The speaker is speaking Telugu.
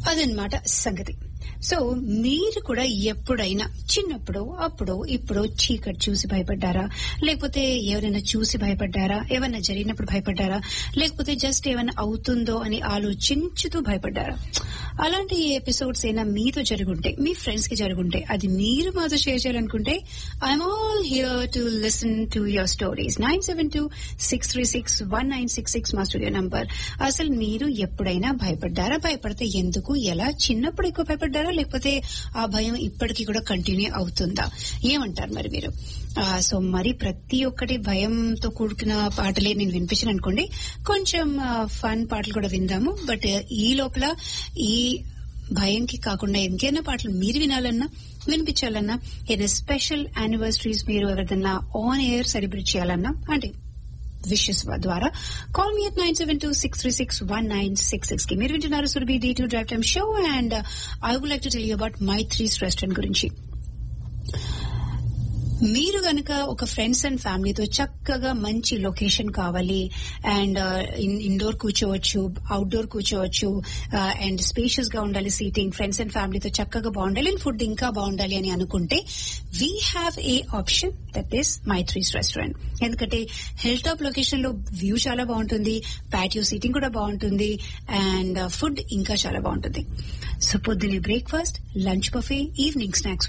అదనమాట సంగతి సో మీరు కూడా ఎప్పుడైనా చిన్నప్పుడు అప్పుడు ఇప్పుడు చీకటి చూసి భయపడ్డారా లేకపోతే ఎవరైనా చూసి భయపడ్డారా ఏమైనా జరిగినప్పుడు భయపడ్డారా లేకపోతే జస్ట్ ఏమైనా అవుతుందో అని ఆలోచించుతూ భయపడ్డారా అలాంటి ఎపిసోడ్స్ అయినా మీతో జరుగుంటే మీ ఫ్రెండ్స్ కి జరుగుంటే అది మీరు మాతో షేర్ చేయాలనుకుంటే I'm all here to listen to your stories nine seven two six three six one nine six six మా స్టూడియో నంబర్ అసలు మీరు ఎప్పుడైనా భయపడ్డారా భయపడితే ఎందుకు ఎలా చిన్నప్పుడు ఎక్కువ భయపడ్డారా లేకపోతే ఆ భయం ఇప్పటికీ కూడా కంటిన్యూ అవుతుందా ఏమంటారు మరి మీరు సో మరి ప్రతి ఒక్కటి భయంతో కూడుకున్న పాటలే నేను వినిపించాను అనుకోండి కొంచెం ఫన్ పాటలు కూడా విందాము బట్ ఈ లోపల ఈ భయంకి కాకుండా ఇంకేనా పాటలు మీరు వినాలన్నా వినిపించాలన్నా ఏదైనా స్పెషల్ యానివర్సరీస్ మీరు ఎవరిదన్నా ఆన్ ఎయిర్ సెలబ్రేట్ చేయాలన్నా అంటే విషెస్ ద్వారా call me at nine seven two six three six one nine six six కి మీరు వింటున్నారు Surabhi D two drive time show and I would like to tell you about my Threes restaurant గురించి మీరు గనక ఒక ఫ్రెండ్స్ అండ్ ఫ్యామిలీతో చక్కగా మంచి లొకేషన్ కావాలి అండ్ ఇండోర్ కూర్చోవచ్చు అవుట్డోర్ కూర్చోవచ్చు అండ్ స్పేషియస్ గా ఉండాలి సీటింగ్ ఫ్రెండ్స్ అండ్ ఫ్యామిలీతో చక్కగా బాగుండాలి అండ్ ఫుడ్ ఇంకా బాగుండాలి అని అనుకుంటే we have a option that is my Threes restaurant ఎందుకంటే హిల్ టాప్ లొకేషన్ లో వ్యూ చాలా బాగుంటుంది ప్యాటియో సీటింగ్ కూడా బాగుంటుంది అండ్ ఫుడ్ ఇంకా చాలా బాగుంటుంది సో పొద్దున్నే breakfast lunch buffet evening snacks